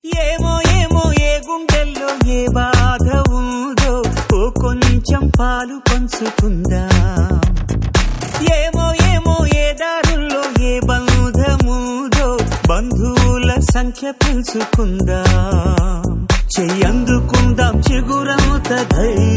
ఏమో ఏమో ఏ గుండెల్లో ఏ బాధ ఉందో ఓ కొంచెం పాలు పంచుకుందాం ఏమో ఏమో ఏ దారుల్లో ఏ బంధముదో బంధువుల సంఖ్య పెంచుకుందాం చెయ్యందుకుందాం చిగురంత ధైర్యం